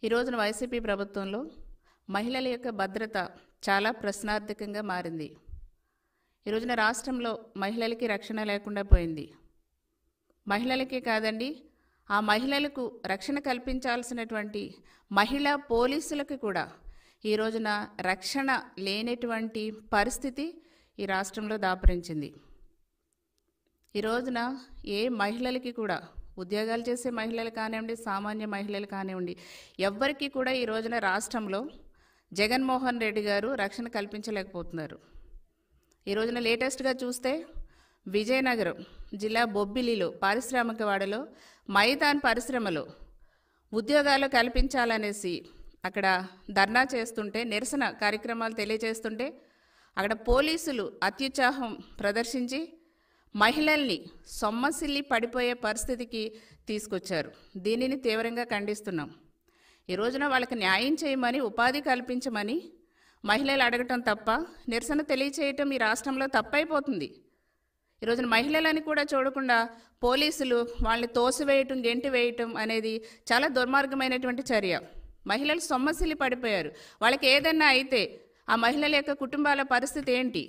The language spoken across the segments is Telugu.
ఈ రోజున వైసీపీ ప్రభుత్వంలో మహిళల యొక్క భద్రత చాలా ప్రశ్నార్థకంగా మారింది ఈ రోజున రాష్ట్రంలో మహిళలకి రక్షణ లేకుండా పోయింది మహిళలకే కాదండి ఆ మహిళలకు రక్షణ కల్పించాల్సినటువంటి మహిళా పోలీసులకు కూడా ఈ రోజున రక్షణ లేనటువంటి పరిస్థితి ఈ రాష్ట్రంలో దాపరించింది ఈ రోజున ఏ మహిళలకి కూడా ఉద్యోగాలు చేసే మహిళలు కానివ్వండి సామాన్య మహిళలు కానివ్వండి ఎవ్వరికీ కూడా ఈ రోజున రాష్ట్రంలో జగన్మోహన్ రెడ్డి గారు రక్షణ కల్పించలేకపోతున్నారు ఈ రోజున లేటెస్ట్గా చూస్తే విజయనగరం జిల్లా బొబ్బిలిలో పారిశ్రామికవాడలో మైదాన్ పరిశ్రమలో ఉద్యోగాలు కల్పించాలనేసి అక్కడ ధర్నా చేస్తుంటే నిరసన కార్యక్రమాలు తెలియజేస్తుంటే అక్కడ పోలీసులు అత్యుత్సాహం ప్రదర్శించి మహిళల్ని సొమ్మసిల్లి పడిపోయే పరిస్థితికి తీసుకొచ్చారు దీనిని తీవ్రంగా ఖండిస్తున్నాం ఈ రోజున వాళ్ళకి న్యాయం చేయమని ఉపాధి కల్పించమని మహిళలు అడగటం తప్ప నిరసన తెలియచేయటం ఈ రాష్ట్రంలో తప్పైపోతుంది ఈ రోజున మహిళలని కూడా చూడకుండా పోలీసులు వాళ్ళని తోసివేయటం గెంటి వేయటం అనేది చాలా దుర్మార్గమైనటువంటి చర్య మహిళలు సొమ్మసిల్లి పడిపోయారు వాళ్ళకి ఏదైనా అయితే ఆ మహిళల యొక్క కుటుంబాల పరిస్థితి ఏంటి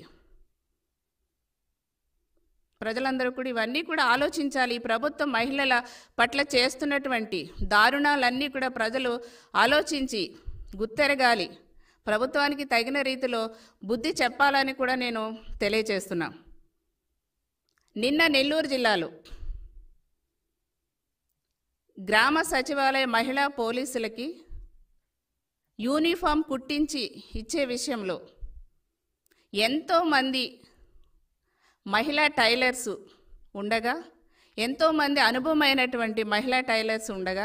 ప్రజలందరూ కూడా ఇవన్నీ కూడా ఆలోచించాలి ఈ ప్రభుత్వం మహిళల పట్ల చేస్తున్నటువంటి దారుణాలన్నీ కూడా ప్రజలు ఆలోచించి గుర్తెరగాలి ప్రభుత్వానికి తగిన రీతిలో బుద్ధి చెప్పాలని కూడా నేను తెలియజేస్తున్నా నిన్న నెల్లూరు జిల్లాలో గ్రామ సచివాలయ మహిళా పోలీసులకి యూనిఫామ్ కుట్టించి ఇచ్చే విషయంలో ఎంతోమంది మహిళా టైలర్స్ ఉండగా ఎంతోమంది అనుభవమైనటువంటి మహిళా టైలర్స్ ఉండగా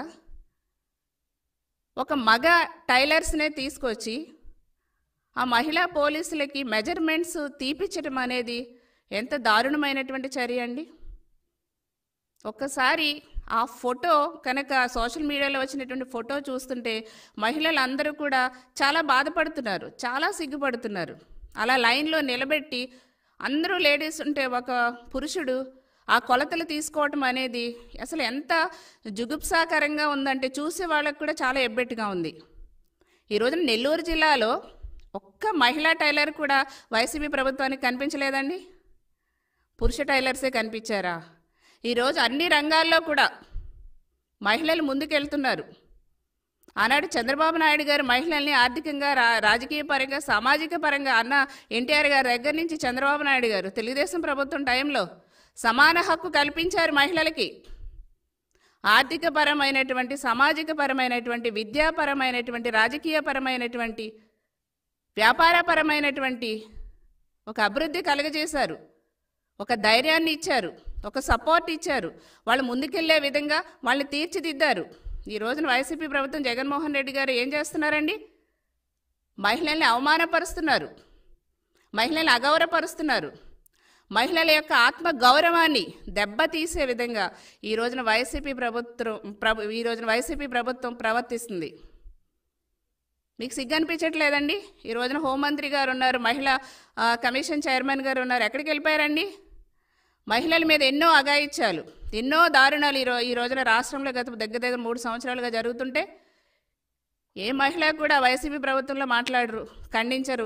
ఒక మగ టైలర్స్నే తీసుకొచ్చి ఆ మహిళా పోలీసులకి మెజర్మెంట్స్ తీపిచ్చడం అనేది ఎంత దారుణమైనటువంటి చర్య అండి ఒక్కసారి ఆ ఫోటో కనుక సోషల్ మీడియాలో వచ్చినటువంటి ఫోటో చూస్తుంటే మహిళలందరూ కూడా చాలా బాధపడుతున్నారు చాలా సిగ్గుపడుతున్నారు అలా లైన్లో నిలబెట్టి అందరూ లేడీస్ ఉంటే ఒక పురుషుడు ఆ కొలతలు తీసుకోవటం అనేది అసలు ఎంత జుగుప్సాకరంగా ఉందంటే చూసే వాళ్ళకు కూడా చాలా ఎబ్బెట్టుగా ఉంది ఈ రోజున నెల్లూరు జిల్లాలో ఒక్క మహిళా టైలర్ కూడా వైసీపీ ప్రభుత్వానికి కనిపించలేదండి పురుష టైలర్సే కనిపించారా ఈరోజు అన్ని రంగాల్లో కూడా మహిళలు ముందుకెళ్తున్నారు ఆనాడు చంద్రబాబు నాయుడు గారు మహిళల్ని ఆర్థికంగా రా రాజకీయ పరంగా సామాజిక పరంగా అన్న ఎన్టీఆర్ గారి దగ్గర నుంచి చంద్రబాబు నాయుడు గారు తెలుగుదేశం ప్రభుత్వం టైంలో సమాన హక్కు కల్పించారు మహిళలకి ఆర్థిక పరమైనటువంటి సామాజిక పరమైనటువంటి విద్యాపరమైనటువంటి రాజకీయపరమైనటువంటి వ్యాపారపరమైనటువంటి ఒక అభివృద్ధి కలుగజేశారు ఒక ధైర్యాన్ని ఇచ్చారు ఒక సపోర్ట్ ఇచ్చారు వాళ్ళు ముందుకెళ్లే విధంగా వాళ్ళని తీర్చిదిద్దారు ఈ రోజున వైసీపీ ప్రభుత్వం జగన్మోహన్ రెడ్డి గారు ఏం చేస్తున్నారండి మహిళల్ని అవమానపరుస్తున్నారు మహిళల్ని అగౌరవపరుస్తున్నారు మహిళల యొక్క ఆత్మ గౌరవాన్ని దెబ్బతీసే విధంగా ఈ రోజున వైసీపీ ప్రభుత్వం ప్రభు ఈ రోజున వైసీపీ ప్రభుత్వం ప్రవర్తిస్తుంది మీకు సిగ్గు అనిపించట్లేదండి ఈ రోజున హోంమంత్రి గారు ఉన్నారు మహిళా ఆ, కమిషన్ చైర్మన్ గారు ఉన్నారు ఎక్కడికి వెళ్ళిపోయారండి మహిళల మీద ఎన్నో అగాయిత్యాలు ఎన్నో దారుణాలు ఈ రో ఈ రోజున రాష్ట్రంలో గత దగ్గర దగ్గర మూడు సంవత్సరాలుగా జరుగుతుంటే ఏ మహిళ కూడా వైసీపీ ప్రభుత్వంలో మాట్లాడరు ఖండించరు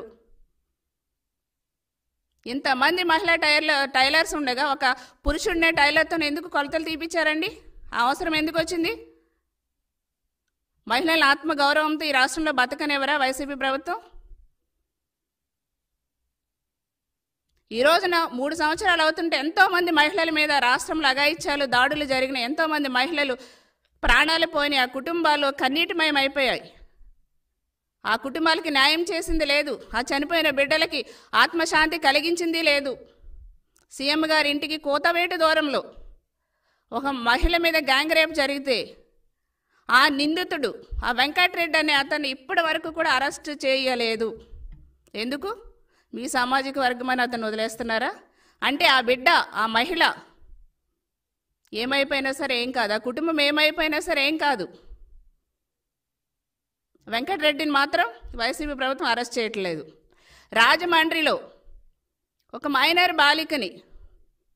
ఇంతమంది మహిళా టైర్ల టైలర్స్ ఉండగా ఒక పురుషుడినే టైలర్తో ఎందుకు కొలతలు తీపిచ్చారండి ఆ అవసరం ఎందుకు వచ్చింది మహిళల ఆత్మ గౌరవంతో ఈ రాష్ట్రంలో బతకనివ్వరా వైసీపీ ప్రభుత్వం ఈ రోజున మూడు సంవత్సరాలు అవుతుంటే ఎంతో మంది మహిళల మీద రాష్ట్రంలో అగాయిత్యాలు దాడులు జరిగిన ఎంతో మంది మహిళలు ప్రాణాలు పోయినాయి ఆ కుటుంబాలు కన్నీటిమయం అయిపోయాయి ఆ కుటుంబాలకి న్యాయం చేసింది లేదు ఆ చనిపోయిన బిడ్డలకి ఆత్మశాంతి కలిగించింది లేదు సీఎం గారి ఇంటికి కోతవేటు దూరంలో ఒక మహిళ మీద గ్యాంగ్ రేప్ జరిగితే ఆ నిందితుడు ఆ వెంకటరెడ్డి అనే అతన్ని ఇప్పటి వరకు కూడా అరెస్ట్ చేయలేదు ఎందుకు మీ సామాజిక వర్గమని అతను వదిలేస్తున్నారా అంటే ఆ బిడ్డ ఆ మహిళ ఏమైపోయినా సరే ఏం కాదు ఆ కుటుంబం ఏమైపోయినా సరే ఏం కాదు వెంకటరెడ్డిని మాత్రం వైసీపీ ప్రభుత్వం అరెస్ట్ చేయట్లేదు రాజమండ్రిలో ఒక మైనర్ బాలికని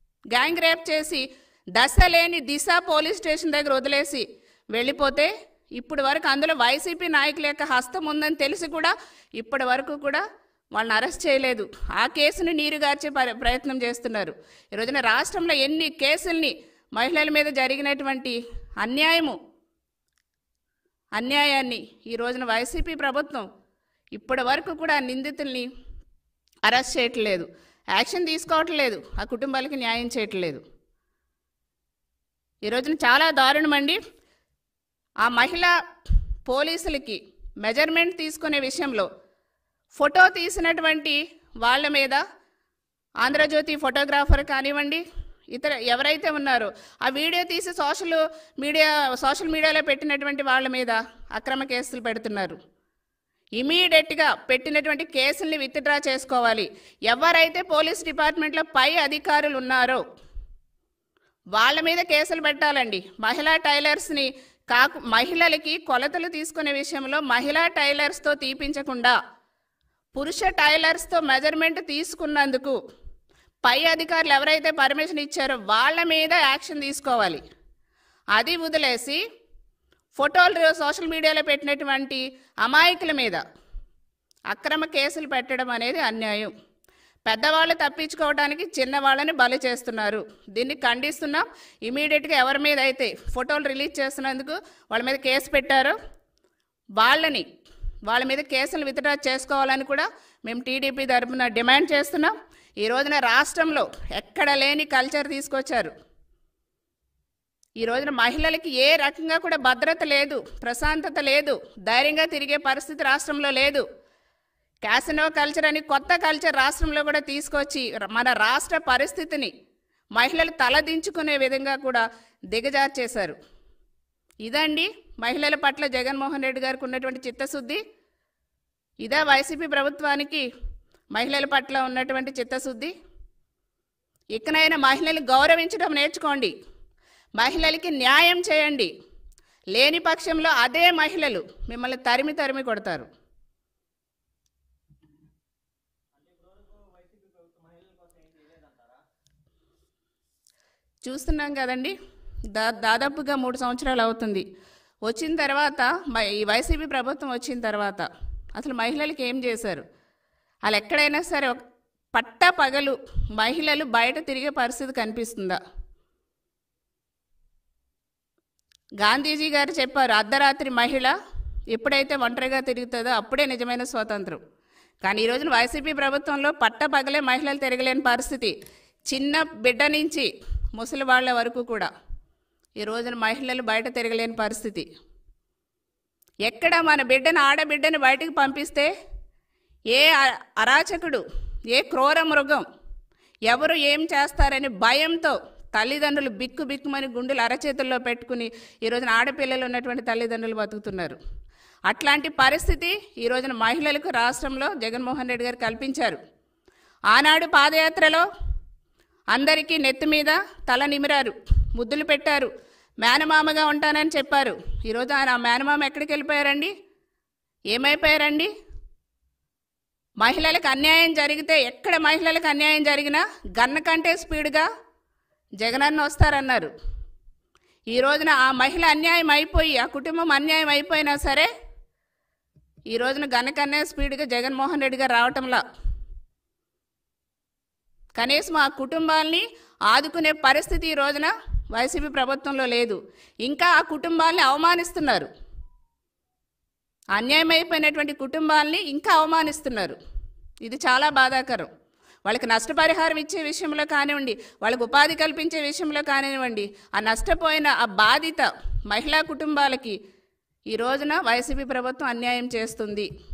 గ్యాంగ్ రేప్ చేసి దశ లేని దిశ పోలీస్ స్టేషన్ దగ్గర వదిలేసి వెళ్ళిపోతే ఇప్పటి వరకు అందులో వైసీపీ నాయకుల యొక్క హస్తం ఉందని తెలిసి కూడా ఇప్పటి వరకు కూడా వాళ్ళని అరెస్ట్ చేయలేదు ఆ కేసుని నీరుగార్చే పరి- ప్రయత్నం చేస్తున్నారు ఈ రోజున రాష్ట్రంలో ఎన్ని కేసుల్ని మహిళల మీద జరిగినటువంటి అన్యాయము అన్యాయాన్ని ఈ రోజున వైసీపీ ప్రభుత్వం ఇప్పటి వరకు కూడా ఆ నిందితుల్ని అరెస్ట్ చేయట్లేదు యాక్షన్ తీసుకోవట్లేదు ఆ కుటుంబాలకి న్యాయం చేయట్లేదు ఈ రోజున చాలా దారుణమండి ఆ మహిళ పోలీసులకి మెజర్మెంట్ తీసుకునే విషయంలో ఫోటో తీసినటువంటి వాళ్ళ మీద ఆంధ్రజ్యోతి ఫోటోగ్రాఫర్ కానివ్వండి ఇతర ఎవరైతే ఉన్నారో ఆ వీడియో తీసి సోషల్ మీడియా సోషల్ మీడియాలో పెట్టినటువంటి వాళ్ళ మీద అక్రమ కేసులు పెడుతున్నారు ఇమీడియట్గా పెట్టినటువంటి కేసుల్ని విత్డ్రా చేసుకోవాలి ఎవరైతే పోలీస్ డిపార్ట్మెంట్లో పై అధికారులు ఉన్నారో వాళ్ళ మీద కేసులు పెట్టాలండి మహిళా టైలర్స్ని కాకు మహిళలకి కొలతలు తీసుకునే విషయంలో మహిళా టైలర్స్తో తీపించకుండా పురుష టైలర్స్తో మెజర్మెంట్ తీసుకున్నందుకు పై అధికారులు ఎవరైతే పర్మిషన్ ఇచ్చారో వాళ్ళ మీద యాక్షన్ తీసుకోవాలి అది వదిలేసి ఫోటోలు సోషల్ మీడియాలో పెట్టినటువంటి అమాయకుల మీద అక్రమ కేసులు పెట్టడం అనేది అన్యాయం పెద్దవాళ్ళు తప్పించుకోవడానికి చిన్నవాళ్ళని బలి చేస్తున్నారు దీన్ని ఖండిస్తున్నాం ఇమీడియట్గా ఎవరి మీద అయితే ఫోటోలు రిలీజ్ చేస్తున్నందుకు వాళ్ళ మీద కేసు పెట్టారో వాళ్ళని వాళ్ళ మీద కేసులు విత్డ్రా చేసుకోవాలని కూడా మేము టీడీపీ తరపున డిమాండ్ చేస్తున్నాం ఈ రోజున రాష్ట్రంలో ఎక్కడ లేని కల్చర్ తీసుకొచ్చారు ఈ రోజున మహిళలకి ఏ రకంగా కూడా భద్రత లేదు ప్రశాంతత లేదు ధైర్యంగా తిరిగే పరిస్థితి రాష్ట్రంలో లేదు క్యాసినో కల్చర్ అని కొత్త కల్చర్ రాష్ట్రంలో కూడా తీసుకొచ్చి మన రాష్ట్ర పరిస్థితిని మహిళలు తలదించుకునే విధంగా కూడా దిగజార్చేశారు ఇదండి మహిళల పట్ల జగన్మోహన్ రెడ్డి గారికి ఉన్నటువంటి చిత్తశుద్ధి ఇదే వైసీపీ ప్రభుత్వానికి మహిళల పట్ల ఉన్నటువంటి చిత్తశుద్ధి ఇకనైనా మహిళలు గౌరవించడం నేర్చుకోండి మహిళలకి న్యాయం చేయండి లేని పక్షంలో అదే మహిళలు మిమ్మల్ని తరిమి తరిమి కొడతారు చూస్తున్నాం కదండి దా దాదాపుగా మూడు సంవత్సరాలు అవుతుంది వచ్చిన తర్వాత మ- ఈ వైసీపీ ప్రభుత్వం వచ్చిన తర్వాత అసలు మహిళలకి ఏం చేశారు వాళ్ళు ఎక్కడైనా సరే ఒక పట్ట పగలు మహిళలు బయట తిరిగే పరిస్థితి కనిపిస్తుందా గాంధీజీ గారు చెప్పారు అర్ధరాత్రి మహిళ ఎప్పుడైతే ఒంటరిగా తిరుగుతుందో అప్పుడే నిజమైన స్వాతంత్రం కానీ ఈ రోజున వైసీపీ ప్రభుత్వంలో పట్ట పగలే మహిళలు తిరగలేని పరిస్థితి చిన్న బిడ్డ నుంచి ముసలి వాళ్ళ వరకు కూడా ఈ రోజున మహిళలు బయట తిరగలేని పరిస్థితి ఎక్కడ మన బిడ్డను ఆడబిడ్డను బయటకు పంపిస్తే ఏ అ- అరాచకుడు ఏ క్రూర మృగం ఎవరు ఏం చేస్తారని భయంతో తల్లిదండ్రులు బిక్కు బిక్కుమని గుండెలు అరచేతుల్లో పెట్టుకుని ఈ రోజున ఆడపిల్లలు ఉన్నటువంటి తల్లిదండ్రులు బతుకుతున్నారు అట్లాంటి పరిస్థితి ఈ రోజున మహిళలకు రాష్ట్రంలో జగన్మోహన్ రెడ్డి గారు కల్పించారు ఆనాడు పాదయాత్రలో అందరికీ నెత్తి మీద తల నిమిరారు ముద్దులు పెట్టారు మేనమామగా ఉంటానని చెప్పారు ఈరోజు ఆయన ఆ మేనమామ ఎక్కడికి వెళ్ళిపోయారండి ఏమైపోయారండి మహిళలకు అన్యాయం జరిగితే ఎక్కడ మహిళలకు అన్యాయం జరిగినా గన్న కంటే స్పీడ్గా జగనన్న వస్తారన్నారు ఈ రోజున ఆ మహిళ అన్యాయం అయిపోయి ఆ కుటుంబం అన్యాయం అయిపోయినా సరే ఈ రోజున గన్నకన్నే స్పీడ్గా జగన్మోహన్ రెడ్డి గారు రావటంలా కనీసం ఆ కుటుంబాల్ని ఆదుకునే పరిస్థితి ఈ రోజున వైసీపీ ప్రభుత్వంలో లేదు ఇంకా ఆ కుటుంబాల్ని అవమానిస్తున్నారు అన్యాయమైపోయినటువంటి కుటుంబాల్ని ఇంకా అవమానిస్తున్నారు ఇది చాలా బాధాకరం వాళ్ళకి నష్టపరిహారం ఇచ్చే విషయంలో కానివ్వండి వాళ్ళకి ఉపాధి కల్పించే విషయంలో కానివ్వండి ఆ నష్టపోయిన ఆ బాధిత మహిళా కుటుంబాలకి ఈ రోజున వైసీపీ ప్రభుత్వం అన్యాయం చేస్తుంది